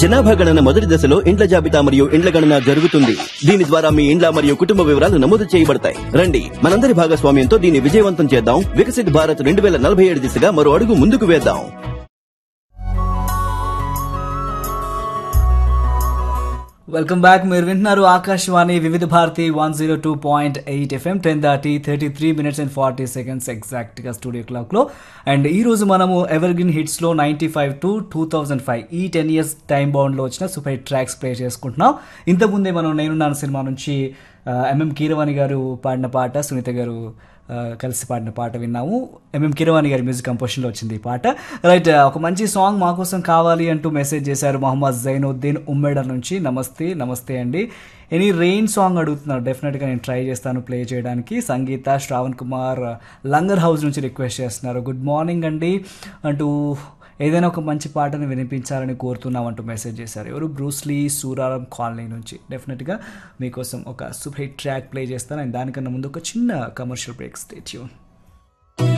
జనాభా గణన మొదటి దశలో ఇండ్ల జాబితా మరియు ఇండ్ల గణన జరుగుతుంది దీని ద్వారా మీ ఇండ్ల మరియు కుటుంబ వివరాలు నమోదు చేయబడతాయి రండి మనందరి భాగస్వామ్యంతో దీన్ని విజయవంతం చేద్దాం వికసిత్ భారత్ రెండు వేల నలభై ఏడు దిశగా మరో అడుగు ముందుకు వేద్దాం వెల్కమ్ బ్యాక్ మీరు వింటున్నారు Akashvani Vividh Bharati one zero two point eight FM ten దాటి thirty three minutes and forty seconds ఎగ్జాక్ట్గా స్టూడియో క్లాక్లో అండ్ ఈ రోజు మనము ఎవర్ గ్రీన్ హిట్స్లో ninety five to two thousand five ఈ టెన్ ఇయర్స్ టైం బౌండ్లో వచ్చిన సూపర్ హిట్ ట్రాక్స్ ప్లే చేసుకుంటున్నాం ఇంతకుముందే మనం నేనున్నాను సినిమా నుంచి ఎంఎం కీరవాణి గారు పాడిన పాట సునీత గారు ఆ, కలిసి పాడిన పాట విన్నాము ఎంఎం కిరవాణి గారి మ్యూజిక్ కంపోజిషన్లో వచ్చింది ఈ పాట రైట్ ఒక మంచి సాంగ్ మా కోసం కావాలి అంటూ మెసేజ్ చేశారు మొహమ్మద్ జైనుద్దీన్ ఉమ్మేడర్ నుంచి నమస్తే నమస్తే అండి ఎనీ రెయిన్ సాంగ్ అడుగుతున్నారు డెఫినెట్గా నేను ట్రై చేస్తాను ప్లే చేయడానికి సంగీత శ్రావణ్ కుమార్ లంగర్ హౌస్ నుంచి రిక్వెస్ట్ చేస్తున్నారు గుడ్ మార్నింగ్ అండి అంటూ ఏదైనా ఒక మంచి పాటను వినిపించాలని కోరుతున్నామంటూ మెసేజ్ చేశారు ఎవరు బ్రూస్లీ సూరారం కాలనీ నుంచి డెఫినెట్గా మీకోసం ఒక సూపర్ హిట్ ట్రాక్ ప్లే చేస్తాను అండ్ దానికన్నా ముందు ఒక చిన్న కమర్షియల్ బ్రేక్ స్టేట్యూన్